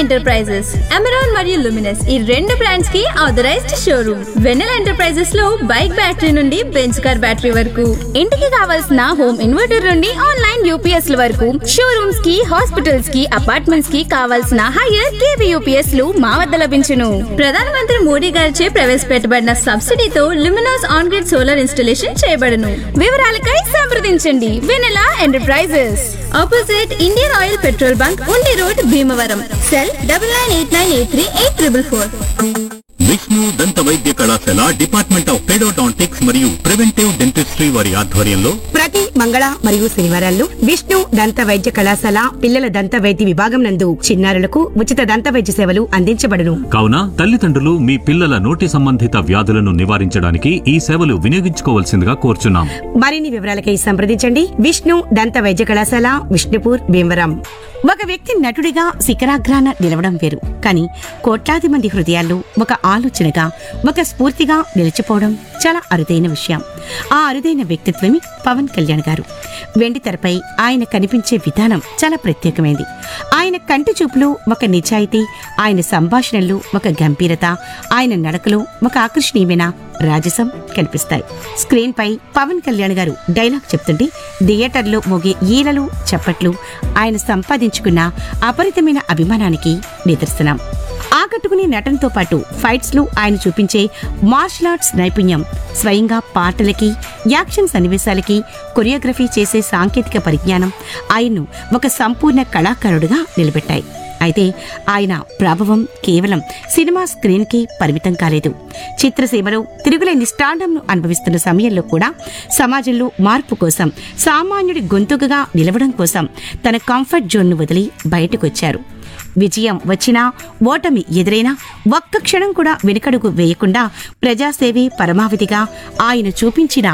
enterprises Amaron మరియు Luminous ఈ రెండు బ్రాండ్స్ కి ఆథరైజ్డ్ షోరూమ్ వెన్నెల ఎంటర్ప్రైజెస్ లో బైక్ బ్యాటరీ నుండి బెంచ్ కార్ బ్యాటరీ వరకు ఇంటికి కావాల్సిన హోమ్ ఇన్వర్టర్ నుండి ఆన్లైన్ యూపీఎస్ ల వరకు షోరూమ్స్ కి హాస్పిటల్స్ కి అపార్ట్మెంట్స్ కి కావాల్సిన హైయర్ కేవీ యూపీఎస్ లు మా వద్ద లభించును ప్రధానమంత్రి మోడీ గారిచే ప్రవేశపెట్టబడిన సబ్సిడీతో Luminous on grid solar installation చేయబడును వివరాలకై సంప్రదించండి Vennela enterprises opposite Indian oil petrol bunk Undi road Bhimavaram cell double nine eight nine eight three eight triple four Vishnu దంత వైద్య కళాశాల డిపార్ట్మెంట్ ఆఫ్ పెడోడాంటిక్స్ మరియు ప్రివెంటివ్ డెంటిస్ట్రీ వారి ఆధ్వర్యంలో ప్రతి మంగళ మరియు శనివారాల్లో విష్ణు దంత వైద్య కళాశాల పిల్లల దంత వైద్య విభాగం నందు చిన్నారులకు ఉచిత దంత వైద్య సేవలు అందించబడును కావున తల్లిదండ్రులు మీ పిల్లల నోటి సంబంధిత వ్యాధులను నివారించడానికి ఈ సేవలు వినియోగించుకోవాల్సిందిగా కోరుచున్నాం మరిన్ని వివరాలకై సంప్రదించండి విష్ణు దంత వైద్య కళాశాల విష్ణుపూర్ భీమవరం ఒక వ్యక్తి నటుడిగా శిఖరాగ్రాన నిలవడం వేరు కానీ కోట్లాది మంది హృదయాల్లో ఒక ఆలోచనగా ఒక స్ఫూర్తిగా నిలిచిపోవడం చాలా అరుదైన విషయం ఆ అరుదైన వ్యక్తిత్వమే పవన్ కళ్యాణ్ గారు వెండి తెరపై ఆయన కనిపించే విధానం చాలా ప్రత్యేకమైంది ఆయన కంటి చూపులు ఒక నిజాయితీ ఆయన సంభాషణలు ఒక గంభీరత ఆయన నడకలు ఒక ఆకర్షణీయమైన రాజసం కనిపిస్తాయి స్క్రీన్ పై పవన్ కళ్యాణ్ గారు డైలాగ్ చెప్తుంటే థియేటర్లో మోగే ఈలలు చప్పట్లు ఆయన సంపాదించుకున్న అపరితమైన అభిమానానికి నిదర్శనం ఆకట్టుకునే నటనతో పాటు ఫైట్స్ లో ఆయన చూపించే మార్షల్ ఆర్ట్స్ నైపుణ్యం స్వయంగా పాటలకి యాక్షన్ సన్నివేశాలకి కొరియోగ్రఫీ చేసే సాంకేతిక పరిజ్ఞానం ఆయన్ను ఒక సంపూర్ణ కళాకారుడిగా నిలబెట్టాయి అయితే ఆయన ప్రభావం కేవలం సినిమా స్క్రీన్ కి పరిమితం కాలేదు చిత్రసీమలో తిరుగులేని స్టాండంను అనుభవిస్తున్న సమయంలో కూడా సమాజంలో మార్పు కోసం సామాన్యుడి గొంతుకగా నిలవడం కోసం తన కంఫర్ట్ జోన్ను వదిలి బయటకొచ్చారు విజయం వచ్చినా ఓటమి ఎదురైనా ఒక్క క్షణం కూడా వెనుకడుగు వేయకుండా ప్రజాసేవే పరమావధిగా ఆయన చూపించిన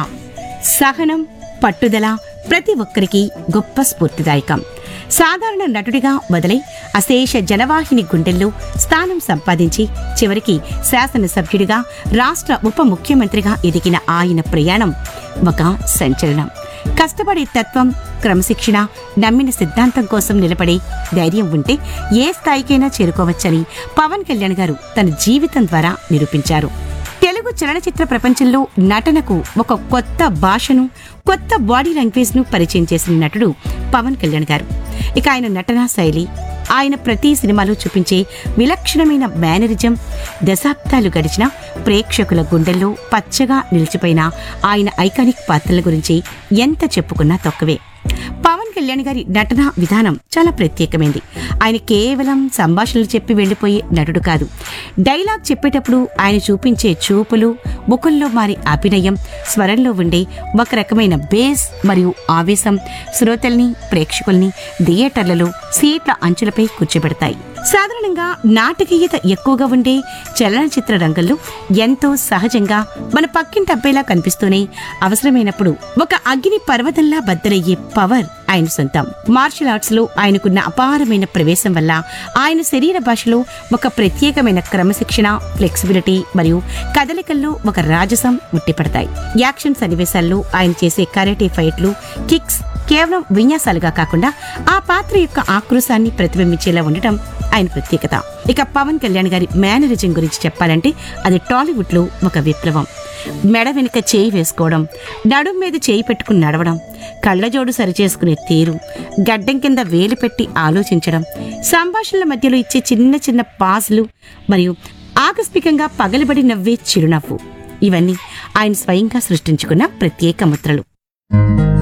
సహనం పట్టుదల ప్రతి ఒక్కరికి గొప్ప స్ఫూర్తిదాయకం సాధారణ నటుడిగా మొదలై అశేష జనవాహిని గుండెల్లో స్థానం సంపాదించి చివరికి శాసనసభ్యుడిగా రాష్ట్ర ఉప ముఖ్యమంత్రిగా ఎదిగిన ఆయన ప్రయాణం ఒక సంచలనం కష్టపడే తత్వం క్రమశిక్షణ నమ్మిన సిద్ధాంతం కోసం నిలబడే ధైర్యం ఉంటే ఏ స్థాయికైనా చేరుకోవచ్చని పవన్ కళ్యాణ్ గారు తన జీవితం ద్వారా నిరూపించారు తెలుగు చలనచిత్ర ప్రపంచంలో నటనకు ఒక కొత్త భాషను కొత్త బాడీ లాంగ్వేజ్ ను పరిచయం చేసిన నటుడు పవన్ కళ్యాణ్ గారు ఇక ఆయన నటనా శైలి ఆయన ప్రతి సినిమాలో చూపించే విలక్షణమైన మేనరిజం దశాబ్దాలు గడిచిన ప్రేక్షకుల గుండెల్లో పచ్చగా నిలిచిపోయిన ఆయన ఐకానిక్ పాత్రల గురించి ఎంత చెప్పుకున్నా తక్కువే పవన్ కళ్యాణ్ గారి నటన విధానం చాలా ప్రత్యేకమైంది ఆయన కేవలం సంభాషణలు చెప్పి వెళ్లిపోయే నటుడు కాదు డైలాగ్ చెప్పేటప్పుడు ఆయన చూపించే చూపులు ముఖంలో మారి అభినయం స్వరంలో ఉండే ఒక రకమైన బేస్ మరియు ఆవేశం శ్రోతల్ని ప్రేక్షకుల్ని థియేటర్లలో సీట్ల అంచులపై కూర్చోబెడతాయి సాధారణంగా నాటకీయత ఎక్కువగా ఉండే చలనచిత్ర రంగంలో ఎంతో సహజంగా మన పక్కింటి అబ్బాయిలా కనిపిస్తూనే అవసరమైనప్పుడు ఒక అగ్ని పర్వతంలా బద్దలయ్యే పవర్ ఆయన సొంతం మార్షల్ ఆర్ట్స్ లో ఆయనకున్న అపారమైన ప్రవేశం వల్ల ఆయన శరీర భాషలో ఒక ప్రత్యేకమైన క్రమశిక్షణ ఫ్లెక్సిబిలిటీ మరియు కదలికల్లో ఒక రాజసం ఉట్టిపడతాయి యాక్షన్ సన్నివేశాల్లో ఆయన చేసే కరాటే ఫైట్లు కిక్స్ కేవలం విన్యాసాలుగా కాకుండా ఆ పాత్ర యొక్క ఆక్రోశాన్ని ప్రతిబింబించేలా ఉండటం ఆయన ప్రత్యేకత ఇక పవన్ కళ్యాణ్ గారి మేనరిజం గురించి చెప్పాలంటే అది టాలీవుడ్ లో ఒక విప్లవం మెడ వెనుక చేయి వేసుకోవడం నడుం మీద చేయి పెట్టుకుని నడవడం కళ్ళజోడు సరిచేసుకునే తీరు గడ్డం కింద వేలు పెట్టి ఆలోచించడం సంభాషణల మధ్యలో ఇచ్చే చిన్న చిన్న పాజులు మరియు ఆకస్మికంగా పగలబడి నవ్వే చిరునవ్వు ఇవన్నీ ఆయన స్వయంగా సృష్టించుకున్న ప్రత్యేక ముద్రలు